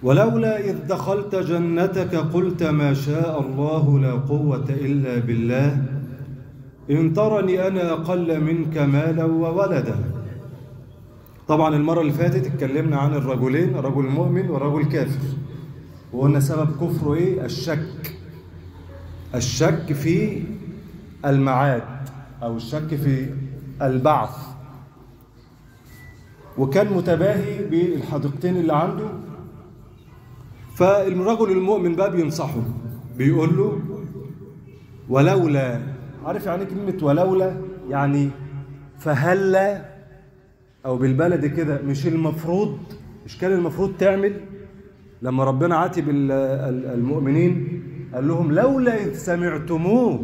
ولولا إذ دخلت جنتك قلت ما شاء الله لا قوة إلا بالله إن ترني أنا أقل منك مالا وولدا طبعا المرة اللي فاتت اتكلمنا عن الرجلين رجل مؤمن ورجل كافر وقلنا سبب كفره ايه الشك الشك في المعاد او الشك في البعث وكان متباهي بالحديقتين اللي عنده فالرجل المؤمن بقى بينصحه بيقول له ولولا عارف يعني كلمة ولولا يعني فهلا او بالبلدي كده مش المفروض مش كان المفروض تعمل لما ربنا عاتب المؤمنين قال لهم لولا إذ سمعتموه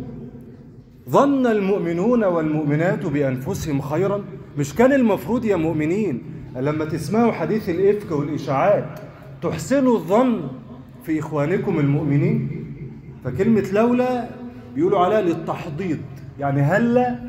ظن المؤمنون والمؤمنات بأنفسهم خيرا مش كان المفروض يا مؤمنين لما تسمعوا حديث الإفك والإشاعات تحسنوا الظن في إخوانكم المؤمنين فكلمة لولا بيقولوا عليها للتحضيض يعني هلا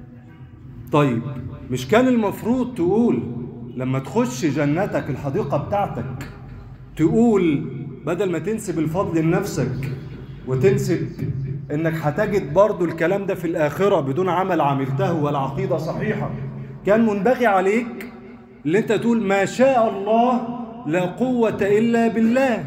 طيب مش كان المفروض تقول لما تخش جنتك الحديقة بتاعتك تقول بدل ما تنسب الفضل لنفسك وتنسب انك هتجد برضو الكلام ده في الآخرة بدون عمل عملته والعقيدة صحيحة كان منبغي عليك اللي انت تقول ما شاء الله لا قوة إلا بالله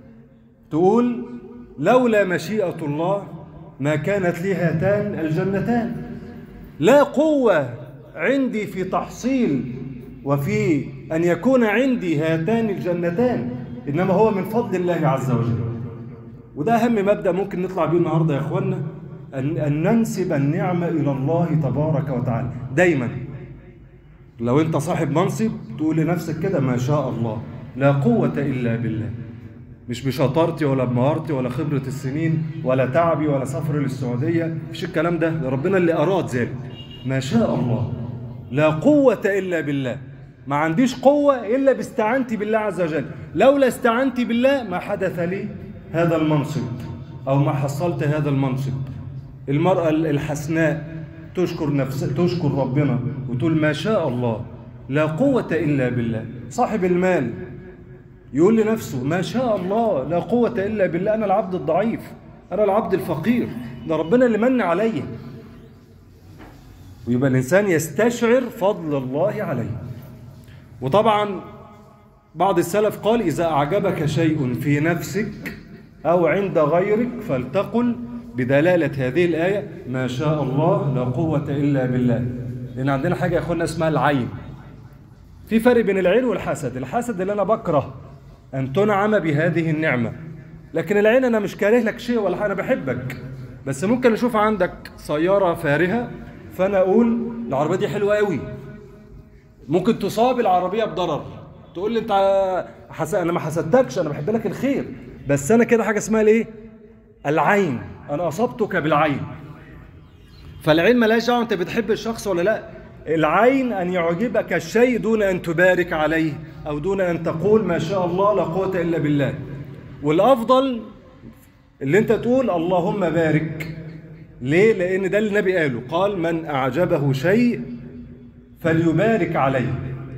تقول لولا مشيئة الله ما كانت لي هاتان الجنتان لا قوة عندي في تحصيل وفي أن يكون عندي هاتان الجنتان إنما هو من فضل الله عز وجل وده أهم مبدأ ممكن نطلع بيه النهاردة يا إخوانا أن, أن ننسب النعمة إلى الله تبارك وتعالى دايما لو أنت صاحب منصب تقول لنفسك كده ما شاء الله لا قوة إلا بالله مش بشطارتي ولا بمهارتي ولا خبرة السنين ولا تعبي ولا سفر للسعودية مفيش الكلام ده ده ربنا اللي أراد ذلك ما شاء الله لا قوة إلا بالله ما عنديش قوة إلا باستعانتي بالله عز وجل لولا استعنتي بالله ما حدث لي هذا المنصب أو ما حصلت هذا المنصب المرأة الحسناء تشكر نفس تشكر ربنا وتقول ما شاء الله لا قوة إلا بالله صاحب المال يقول لنفسه ما شاء الله لا قوة إلا بالله أنا العبد الضعيف أنا العبد الفقير ده ربنا اللي من عليا ويبقى الإنسان يستشعر فضل الله عليه وطبعا بعض السلف قال إذا أعجبك شيء في نفسك أو عند غيرك فلتقل بدلالة هذه الآية ما شاء الله لا قوة إلا بالله لأن عندنا حاجة يا أخوانا اسمها العين في فرق بين العين والحسد الحسد اللي أنا بكره أن تنعم بهذه النعمة لكن العين أنا مش كاره لك شيء ولا أنا بحبك بس ممكن أشوف عندك سيارة فارهة فأنا أقول العربية دي حلوة قوي ممكن تصاب العربية بضرر تقول لي أنت حس... أنا ما حسدتكش أنا بحب لك الخير بس أنا كده حاجة اسمها الإيه؟ العين أنا أصبتك بالعين فالعين ملاش دعوة أنت بتحب الشخص ولا لأ العين أن يعجبك الشيء دون أن تبارك عليه أو دون أن تقول ما شاء الله لا قوة إلا بالله والأفضل اللي أنت تقول اللهم بارك ليه؟ لأن ده اللي النبي قاله قال من أعجبه شيء فليبارك عليه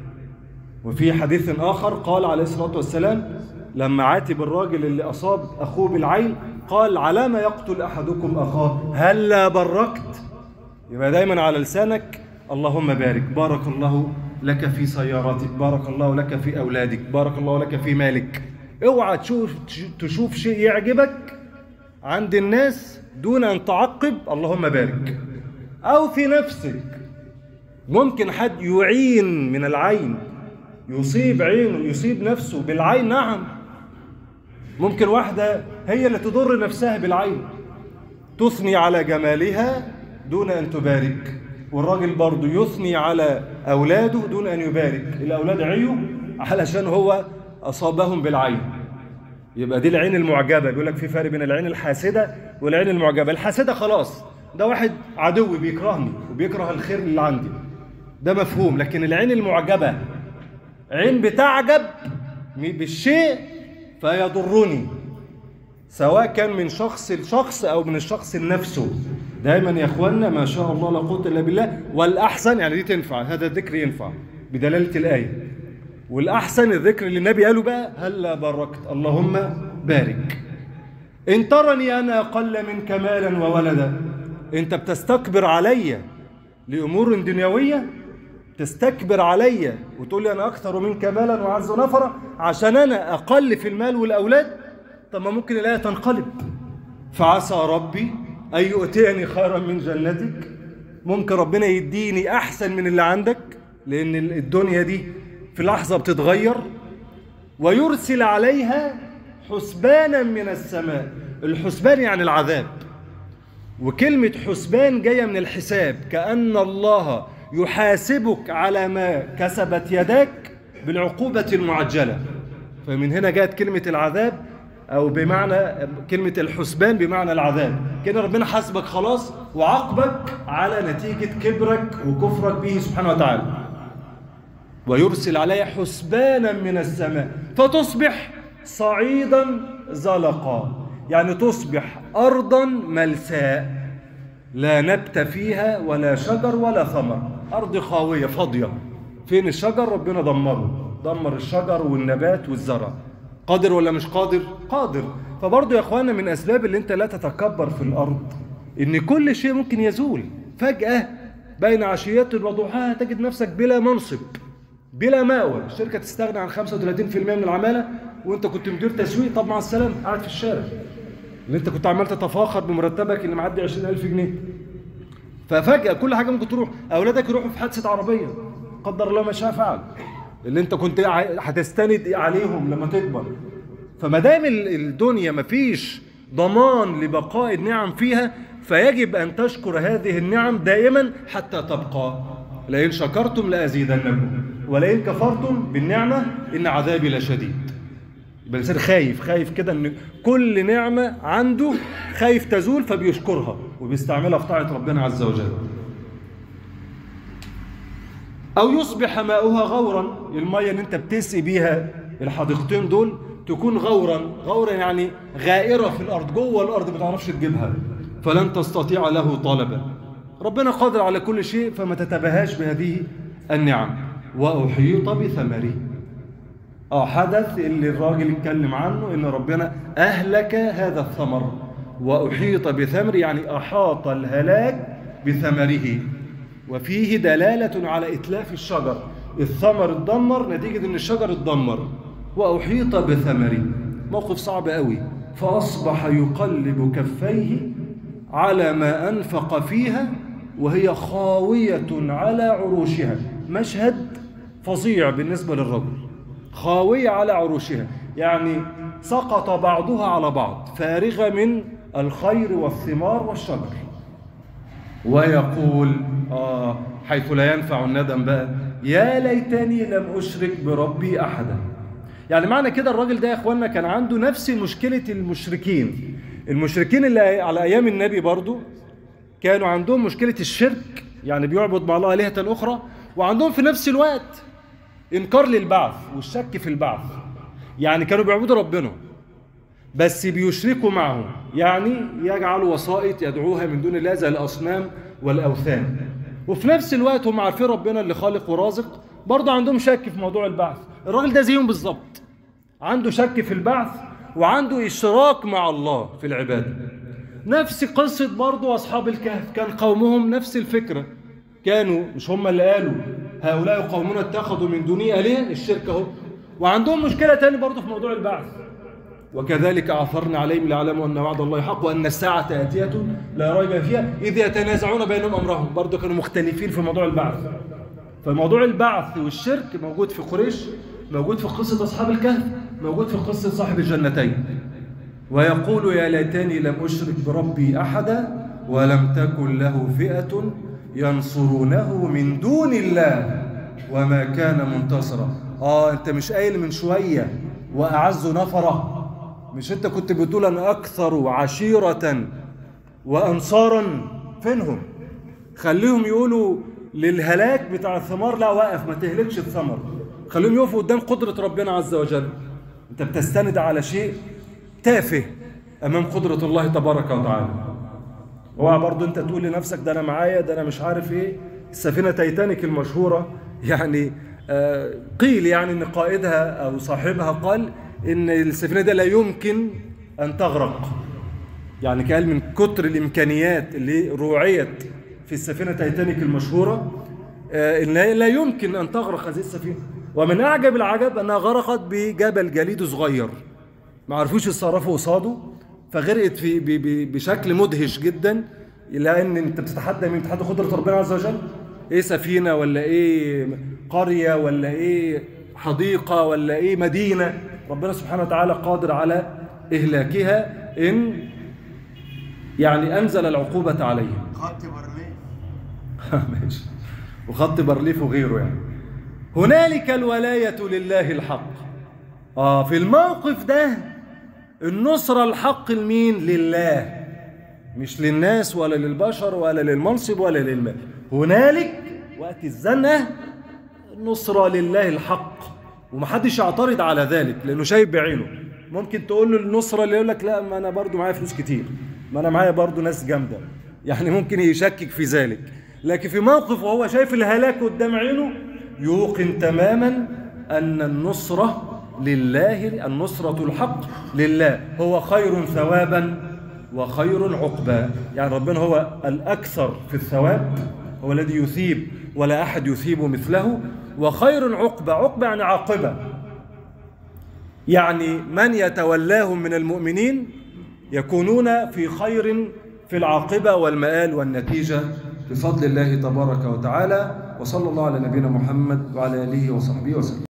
وفي حديث آخر قال عليه الصلاة والسلام لما عاتب الراجل اللي أصاب أخوه بالعين قال على ما يقتل أحدكم أخاه هلا بركت يبقى دايما على لسانك اللهم بارك بارك الله لك في سيارتك بارك الله لك في أولادك بارك الله لك في مالك اوعى تشوف تشوف شيء يعجبك عند الناس دون أن تعقب اللهم بارك أو في نفسك ممكن حد يعين من العين يصيب عينه يصيب نفسه بالعين نعم ممكن واحدة هي اللي تضر نفسها بالعين تثني على جمالها دون أن تبارك والراجل برضه يثني على أولاده دون أن يبارك الأولاد عيوا علشان هو أصابهم بالعين يبقى دي العين المعجبة بيقول لك في فرق بين العين الحاسدة والعين المعجبة الحاسدة خلاص ده واحد عدو بيكرهني وبيكره الخير اللي عندي ده مفهوم لكن العين المعجبة عين بتعجب بالشيء فيضرني سواء كان من شخص لشخص او من الشخص لنفسه دايما يا اخوانا ما شاء الله لا قوه الا بالله والاحسن يعني دي تنفع هذا الذكر ينفع بدلاله الايه والأحسن الذكر اللي النبي قاله بقى هلا باركت اللهم بارك إن ترني أنا أقل منك مالا وولدا أنت بتستكبر عليا لأمور دنيوية تستكبر عليا وتقول لي أنا أكثر منك مالا وأعز نفرا عشان أنا أقل في المال والأولاد طب ما ممكن الآية تنقلب فعسى ربي أن يؤتيني خيرا من جنتك ممكن ربنا يديني أحسن من اللي عندك لأن الدنيا دي في لحظة بتتغير ويرسل عليها حسبانا من السماء الحسبان يعني العذاب وكلمة حسبان جاية من الحساب كأن الله يحاسبك على ما كسبت يداك بالعقوبة المعجلة فمن هنا جاءت كلمة العذاب أو بمعنى كلمة الحسبان بمعنى العذاب كده ربنا حاسبك خلاص وعاقبك على نتيجة كبرك وكفرك به سبحانه وتعالى ويرسل عليها حسبانا من السماء فتصبح صعيدا زلقا يعني تصبح أرضا ملساء لا نبت فيها ولا شجر ولا ثمر أرض خاوية فاضية فين الشجر ربنا دمره دمر الشجر والنبات والزرع قادر ولا مش قادر قادر فبرضه يا اخوانا من اسباب اللي انت لا تتكبر في الارض ان كل شيء ممكن يزول فجاه بين عشيات وضحاها تجد نفسك بلا منصب بلا مأوى الشركه تستغنى عن 35% من العماله وانت كنت مدير تسويق طب مع السلامه قاعد في الشارع اللي انت كنت عمال تتفاخر بمرتبك اللي معدي 20000 جنيه ففجاه كل حاجه ممكن تروح اولادك يروحوا في حادثه عربيه قدر الله ما شاء فعل اللي انت كنت هتستند عليهم لما تكبر فما دام الدنيا مفيش ضمان لبقاء النعم فيها فيجب ان تشكر هذه النعم دائما حتى تبقى لئن شكرتم لازيدنكم ولئن كفرتم بالنعمه ان عذابي لشديد يبقى الانسان خايف خايف كده ان كل نعمه عنده خايف تزول فبيشكرها وبيستعملها في طاعه ربنا عز وجل أو يصبح ماؤها غورا المية اللي أنت بتسقي بيها الحديقتين دول تكون غورا غورا يعني غائرة في الأرض جوه الأرض ما تعرفش تجيبها فلن تستطيع له طلبا ربنا قادر على كل شيء فما تتباهاش بهذه النعم وأحيط بثمره اه حدث اللي الراجل اتكلم عنه ان ربنا اهلك هذا الثمر واحيط بثمر يعني احاط الهلاك بثمره وفيه دلالة على إتلاف الشجر الثمر اتدمر نتيجة إن الشجر اتدمر وأحيط بثمره موقف صعب قوي فأصبح يقلب كفيه على ما أنفق فيها وهي خاوية على عروشها مشهد فظيع بالنسبة للرجل خاوية على عروشها يعني سقط بعضها على بعض فارغة من الخير والثمار والشجر ويقول آه حيث لا ينفع الندم بقى يا ليتني لم أشرك بربي أحدا يعني معنى كده الراجل ده يا اخوانا كان عنده نفس مشكلة المشركين المشركين اللي على أيام النبي برضو كانوا عندهم مشكلة الشرك يعني بيعبد مع الله آلهة أخرى وعندهم في نفس الوقت إنكار للبعث والشك في البعث يعني كانوا بيعبدوا ربنا بس بيشركوا معه يعني يجعلوا وسائط يدعوها من دون الله زي الأصنام والأوثان وفي نفس الوقت هم عارفين ربنا اللي خالق ورازق برضه عندهم شك في موضوع البعث الراجل ده زيهم بالظبط عنده شك في البعث وعنده اشراك مع الله في العبادة نفس قصة برضه أصحاب الكهف كان قومهم نفس الفكرة كانوا مش هم اللي قالوا هؤلاء قومنا اتخذوا من دوني آلهة الشرك اهو وعندهم مشكلة تاني برضه في موضوع البعث وكذلك عثرنا عليهم ليعلموا ان وعد الله حق وان الساعه اتيه لا ريب فيها اذ يتنازعون بينهم امرهم برضه كانوا مختلفين في موضوع البعث فموضوع البعث والشرك موجود في قريش موجود في قصه اصحاب الكهف موجود في قصه صاحب الجنتين ويقول يا ليتني لم اشرك بربي احدا ولم تكن له فئه ينصرونه من دون الله وما كان منتصرا اه انت مش قايل من شويه واعز نفره مش انت كنت بتقول انا اكثر عشيرة وانصارا فينهم خليهم يقولوا للهلاك بتاع الثمار لا واقف ما تهلكش الثمر خليهم يقفوا قدام قدرة ربنا عز وجل انت بتستند على شيء تافه امام قدرة الله تبارك وتعالى اوعى برضه انت تقول لنفسك ده انا معايا ده انا مش عارف ايه السفينة تايتانيك المشهورة يعني آه، قيل يعني ان قائدها او صاحبها قال ان السفينه دي لا يمكن ان تغرق يعني قال من كتر الامكانيات اللي روعيت في السفينه تايتانيك المشهوره آه، ان لا يمكن ان تغرق هذه السفينه ومن اعجب العجب انها غرقت بجبل جليد صغير ما عرفوش يتصرفوا قصاده فغرقت في ب- ب- بشكل مدهش جدا لان انت بتتحدى من تحدى قدره ربنا عز وجل ايه سفينه ولا ايه قريه ولا ايه حديقه ولا ايه مدينه ربنا سبحانه وتعالى قادر على اهلاكها ان يعني انزل العقوبه عليهم خط برلين ماشي وخط بارليف وغيره يعني هنالك الولاية لله الحق اه في الموقف ده النصرة الحق لمين لله مش للناس ولا للبشر ولا للمنصب ولا للمال هنالك وقت الزنقة النصرة لله الحق ومحدش يعترض على ذلك لانه شايف بعينه ممكن تقول له النصرة اللي يقول لك لا ما انا برضو معايا فلوس كتير ما انا معايا برضو ناس جامدة يعني ممكن يشكك في ذلك لكن في موقف وهو شايف الهلاك قدام عينه يوقن تماما ان النصرة لله النصرة الحق لله هو خير ثوابا وخير عقبا يعني ربنا هو الأكثر في الثواب هو الذي يثيب ولا أحد يثيب مثله وخير عقبة عقبة يعني عاقبة يعني من يتولاهم من المؤمنين يكونون في خير في العاقبة والمآل والنتيجة بفضل الله تبارك وتعالى وصلى الله على نبينا محمد وعلى آله وصحبه وسلم